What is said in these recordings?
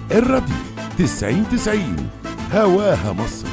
الراديو تسعين تسعين هواها مصر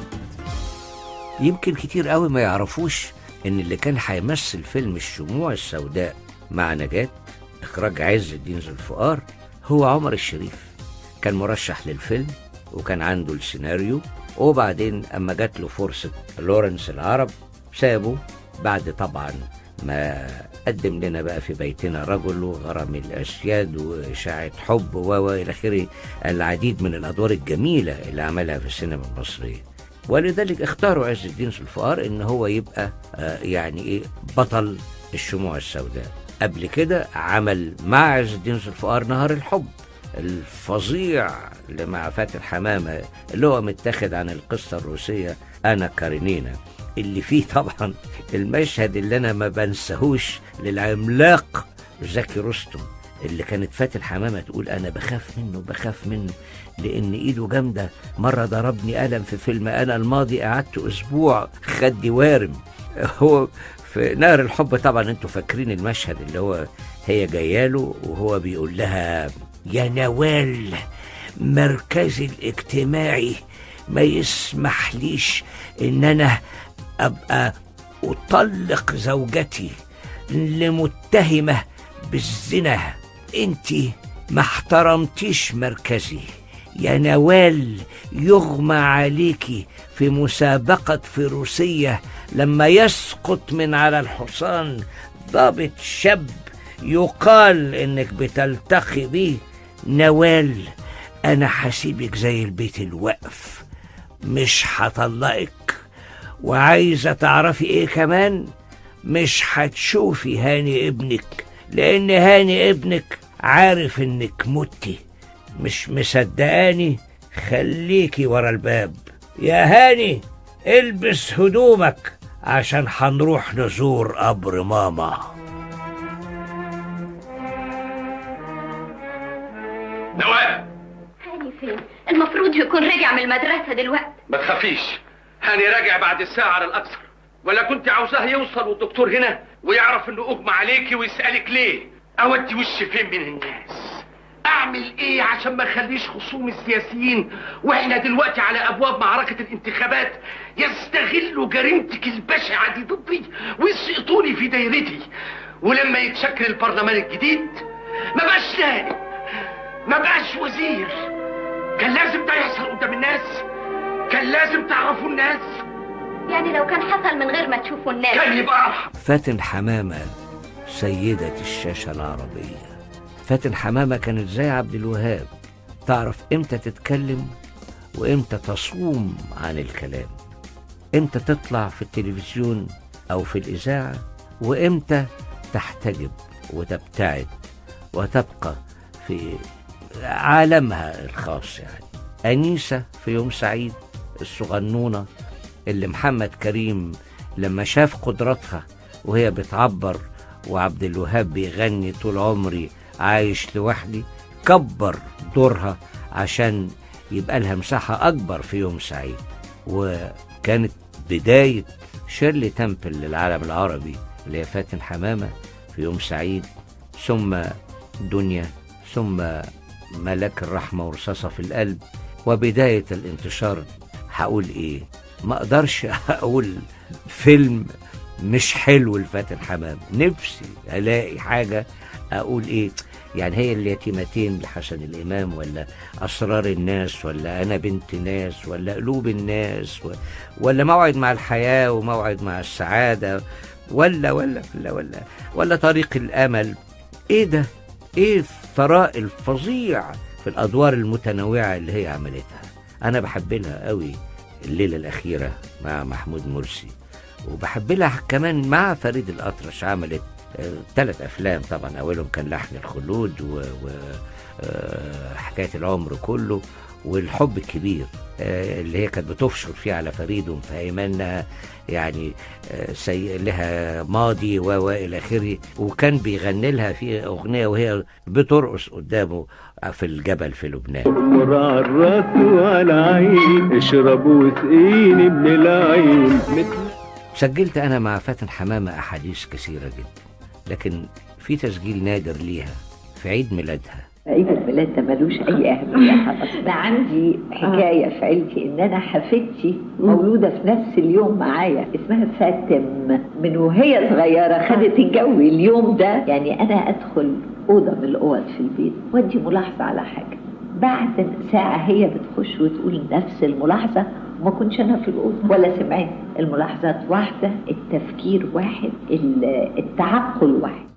يمكن كتير قوي ما يعرفوش ان اللي كان هيمثل فيلم الشموع السوداء مع نجاة اخراج عز الدين ذو الفقار هو عمر الشريف كان مرشح للفيلم وكان عنده السيناريو وبعدين اما جات له فرصة لورنس العرب سابه بعد طبعا ما قدم لنا بقى في بيتنا رجل وغرام الأسياد وإشاعة حب و إلى آخره العديد من الأدوار الجميلة اللي عملها في السينما المصرية ولذلك اختاروا عز الدين الفقار ان هو يبقى آه يعني ايه بطل الشموع السوداء قبل كده عمل مع عز الدين الفقار نهر الحب الفظيع اللي مع فاتن حمامة اللي هو متاخد عن القصة الروسية أنا كارينينا اللي فيه طبعا المشهد اللي أنا ما بنساهوش للعملاق زكي رستم اللي كانت فاتن حمامة تقول أنا بخاف منه بخاف منه لأن إيده جامدة مرة ضربني قلم في فيلم أنا الماضي قعدت أسبوع خدي وارم هو في نهر الحب طبعا انتوا فاكرين المشهد اللي هو هي جاياله وهو بيقول لها يا نوال مركزي الاجتماعي ما يسمح ليش ان انا ابقى اطلق زوجتي لمتهمه بالزنا انت ما احترمتيش مركزي يا نوال يغمى عليكي في مسابقة فروسية لما يسقط من على الحصان ضابط شاب يقال انك بتلتقي بيه نوال انا حسيبك زي البيت الوقف مش هطلقك وعايزة تعرفي ايه كمان مش هتشوفي هاني ابنك لان هاني ابنك عارف انك متي مش مصدقاني خليكي ورا الباب يا هاني البس هدومك عشان هنروح نزور قبر ماما نوال هاني فين؟ المفروض يكون رجع من المدرسة دلوقتي ما تخافيش هاني راجع بعد الساعة على الأكثر ولا كنت عاوزاه يوصل والدكتور هنا ويعرف انه اغمى عليكي ويسألك ليه اودي وشي فين من الناس اعمل ايه عشان ما اخليش خصوم السياسيين واحنا دلوقتي على ابواب معركة الانتخابات يستغلوا جريمتك البشعة دي ضدي ويسقطوني في دايرتي ولما يتشكل البرلمان الجديد ما بقاش نائب ما بقاش وزير كان لازم ده يحصل قدام الناس كان لازم تعرفوا الناس يعني لو كان حصل من غير ما تشوفوا الناس كان يبقى ارحم فاتن حمامة سيدة الشاشة العربية فاتن حمامة كانت زي عبد الوهاب تعرف امتى تتكلم وامتى تصوم عن الكلام امتى تطلع في التلفزيون او في الاذاعة وامتى تحتجب وتبتعد وتبقى في عالمها الخاص يعني أنيسة في يوم سعيد الصغنونة اللي محمد كريم لما شاف قدرتها وهي بتعبر وعبد الوهاب بيغني طول عمري عايش لوحدي كبر دورها عشان يبقى لها مساحة أكبر في يوم سعيد وكانت بداية شيرلي تمبل للعالم العربي اللي هي فاتن حمامة في يوم سعيد ثم دنيا ثم ملاك الرحمة ورصاصة في القلب وبداية الانتشار هقول ايه ما اقدرش اقول فيلم مش حلو لفاتن حمام نفسي الاقي حاجة اقول ايه يعني هي اليتيمتين لحسن الامام ولا اسرار الناس ولا انا بنت ناس ولا قلوب الناس و... ولا موعد مع الحياة وموعد مع السعادة ولا ولا ولا ولا ولا طريق الامل ايه ده ايه الثراء الفظيع في الادوار المتنوعه اللي هي عملتها انا بحب لها قوي الليله الاخيره مع محمود مرسي وبحب لها كمان مع فريد الاطرش عملت ثلاث افلام طبعا اولهم كان لحن الخلود و, و آه، حكايه العمر كله والحب الكبير آه، اللي هي كانت بتفشر فيه على فريد ومفهمة انها يعني آه، سي... لها ماضي و و الى اخره وكان بيغني لها في اغنيه وهي بترقص قدامه في الجبل في لبنان مر على الراس وعلى العين اشرب واسقيني من العين مثل سجلت انا مع فاتن حمامه احاديث كثيره جدا لكن في تسجيل نادر ليها في عيد ميلادها عيد الميلاد ثلاثة ملوش أي أهمية خلاص أنا عندي حكاية في عيلتي إن أنا حفيدتي مولودة في نفس اليوم معايا اسمها فاتم من وهي صغيرة خدت الجو اليوم ده يعني أنا أدخل أوضة من الأوض في البيت وأدي ملاحظة على حاجة بعد ساعة هي بتخش وتقول نفس الملاحظة وما كنتش أنا في الأوضة ولا سمعت الملاحظات واحدة التفكير واحد ال- التعقل واحد